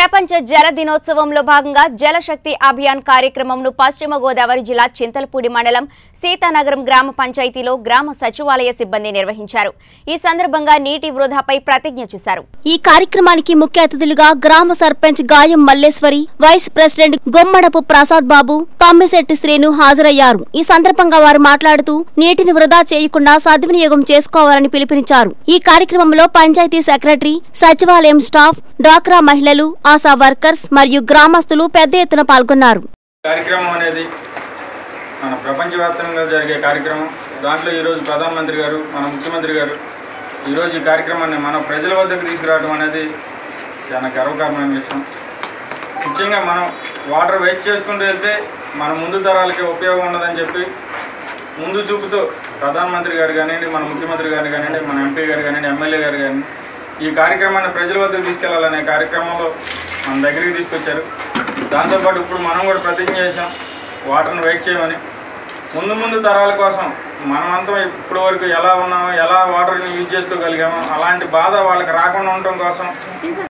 ప్రపంచ జల దినోత్సవంలో భాగంగా జలశక్తి అభియాన్ కార్యక్రమంను పశ్చిమ గోదావరి జిల్లా చింతలపూడి మండలం సీతానగరం గ్రామ పంచాయతీలో గ్రామ సచివాలయ సిబ్బంది నిర్వహించారు ఈ సందర్భంగా నీటి వృధాపై ప్రతిజ్ఞ చేశారు ఈ కార్యక్రమానికి ముఖ్య అతిథులుగా గ్రామ సర్పంచ్ గాయం మల్లేశ్వరి వైస్ ప్రెసిడెంట్ గొమ్మడపు ప్రసాద్ బాబు తమ్మిశెట్టి శ్రీను హాజరయ్యారు ఈ సందర్భంగా వారు మాట్లాడుతూ నీటిని వృధా చేయకుండా సద్వినియోగం చేసుకోవాలని పిలుపునిచ్చారు ఈ కార్యక్రమంలో పంచాయతీ సెక్రటరీ సచివాలయం స్టాఫ్ డ్వాక్రా మహిళలు ఆశా వర్కర్స్ మరియు గ్రామస్తులు పెద్ద ఎత్తున పాల్గొన్నారు కార్యక్రమం అనేది మన ప్రపంచవ్యాప్తంగా జరిగే కార్యక్రమం దాంట్లో ఈరోజు ప్రధానమంత్రి గారు మన ముఖ్యమంత్రి గారు ఈరోజు ఈ కార్యక్రమాన్ని మన ప్రజల వద్దకు తీసుకురావడం అనేది చాలా గర్వకారణమైన విషయం ముఖ్యంగా మనం వాటర్ వేస్ట్ చేసుకుంటూ వెళ్తే మన ముందు తరాలకి ఉపయోగం ఉండదని చెప్పి ముందు చూపుతూ ప్రధానమంత్రి గారు కానివ్వండి మన ముఖ్యమంత్రి గారు కానివ్వండి మన ఎంపీ గారు కానివ్వండి ఎమ్మెల్యే గారు కానివ్వండి ఈ కార్యక్రమాన్ని ప్రజల వద్దకు తీసుకెళ్లాలనే కార్యక్రమంలో మన దగ్గరికి తీసుకొచ్చారు దాంతోపాటు ఇప్పుడు మనం కూడా ప్రతిజ్ఞ చేశాం వాటర్ని వెయిట్ చేయమని ముందు ముందు తరాల కోసం మనమంతా ఇప్పటి వరకు ఎలా ఉన్నామో ఎలా వాటర్ని యూజ్ చేసుకోగలిగామో అలాంటి బాధ వాళ్ళకి రాకుండా ఉండటం కోసం